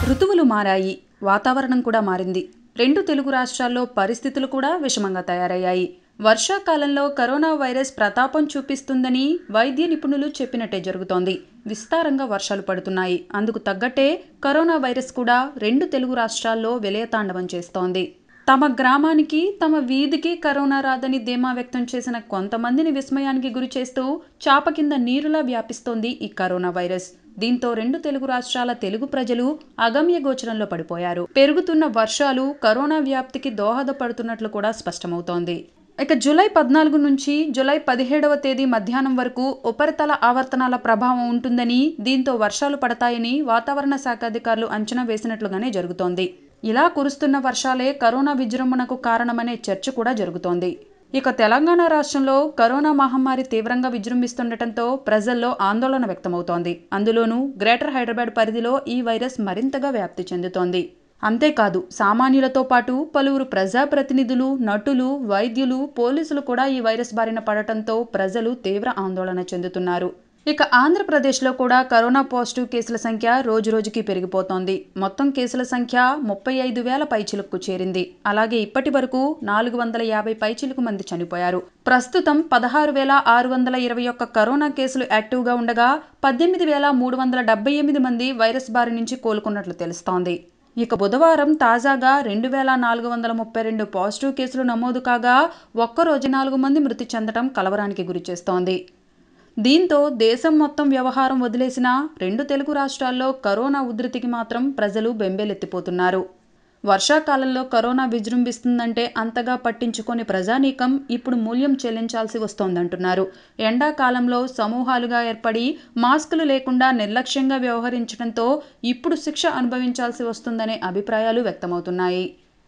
ఋతువులు మారాయి వాతావరణం కూడా మారింది రెండు తెలుగు రాష్ట్రాల్లో పరిస్థితులు కూడా విషమంగా తయారయ్యాయి వర్షాకాలంలో కరోనా వైరస్ ప్రతాపం చూపిస్తుందని వైద్య నిపుణులు చెప్పినట్టే జరుగుతోంది విస్తారంగా వర్షాలు పడుతున్నాయి అందుకు తగ్గట్టే కరోనా వైరస్ కూడా రెండు తెలుగు రాష్ట్రాల్లో విలయతాండవం చేస్తోంది తమ గ్రామానికి తమ వీధికి కరోనా రాదని ధీమా వ్యక్తం చేసిన కొంతమందిని విస్మయానికి గురి చేస్తూ చాప కింద నీరులా వ్యాపిస్తోంది ఈ కరోనా వైరస్ దీంతో రెండు తెలుగు రాష్ట్రాల తెలుగు ప్రజలు అగమ్య గోచరంలో పడిపోయారు పెరుగుతున్న వర్షాలు కరోనా వ్యాప్తికి దోహదపడుతున్నట్లు కూడా స్పష్టమవుతోంది ఇక జూలై పద్నాలుగు నుంచి జూలై పదిహేడవ తేదీ మధ్యాహ్నం వరకు ఉపరితల ఆవర్తనాల ప్రభావం ఉంటుందని దీంతో వర్షాలు పడతాయని వాతావరణ శాఖ అధికారులు అంచనా వేసినట్లుగానే జరుగుతోంది ఇలా కురుస్తున్న వర్షాలే కరోనా విజృంభణకు కారణమనే చర్చ కూడా జరుగుతోంది ఇక తెలంగాణ రాష్ట్రంలో కరోనా మహమ్మారి తీవ్రంగా విజృంభిస్తుండటంతో ప్రజల్లో ఆందోళన వ్యక్తమవుతోంది అందులోనూ గ్రేటర్ హైదరాబాద్ పరిధిలో ఈ వైరస్ మరింతగా వ్యాప్తి చెందుతోంది అంతేకాదు సామాన్యులతో పాటు పలువురు ప్రజాప్రతినిధులు నటులు వైద్యులు పోలీసులు కూడా ఈ వైరస్ బారిన పడటంతో ప్రజలు తీవ్ర ఆందోళన చెందుతున్నారు ఇక ఆంధ్రప్రదేశ్లో కూడా కరోనా పాజిటివ్ కేసుల సంఖ్య రోజురోజుకి పెరిగిపోతోంది మొత్తం కేసుల సంఖ్య ముప్పై ఐదు వేల పైచిలకు చేరింది అలాగే ఇప్పటి వరకు నాలుగు వందల యాభై పైచిలకు మంది చనిపోయారు ప్రస్తుతం పదహారు వేల ఆరు వందల ఇరవై ఒక్క కరోనా కేసులు యాక్టివ్గా ఉండగా పద్దెనిమిది వేల మూడు వందల డెబ్బై ఎనిమిది మంది వైరస్ బారి నుంచి కోలుకున్నట్లు తెలుస్తోంది ఇక బుధవారం తాజాగా రెండు వేల నాలుగు వందల ముప్పై రెండు పాజిటివ్ కేసులు నమోదు కాగా ఒక్కరోజు నాలుగు మంది మృతి చెందడం కలవరానికి గురిచేస్తోంది దీంతో దేశం మొత్తం వ్యవహారం వదిలేసిన రెండు తెలుగు రాష్ట్రాల్లో కరోనా ఉధృతికి మాత్రం ప్రజలు బెంబేలెత్తిపోతున్నారు వర్షాకాలంలో కరోనా విజృంభిస్తుందంటే అంతగా పట్టించుకొని ప్రజానీకం ఇప్పుడు మూల్యం చెల్లించాల్సి వస్తోందంటున్నారు ఎండాకాలంలో సమూహాలుగా ఏర్పడి మాస్కులు లేకుండా నిర్లక్ష్యంగా వ్యవహరించడంతో ఇప్పుడు శిక్ష అనుభవించాల్సి వస్తుందనే అభిప్రాయాలు వ్యక్తమవుతున్నాయి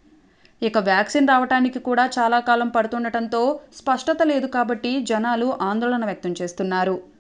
ఇక వ్యాక్సిన్ రావడానికి కూడా చాలా కాలం పడుతుండటంతో స్పష్టత లేదు కాబట్టి జనాలు ఆందోళన వ్యక్తం చేస్తున్నారు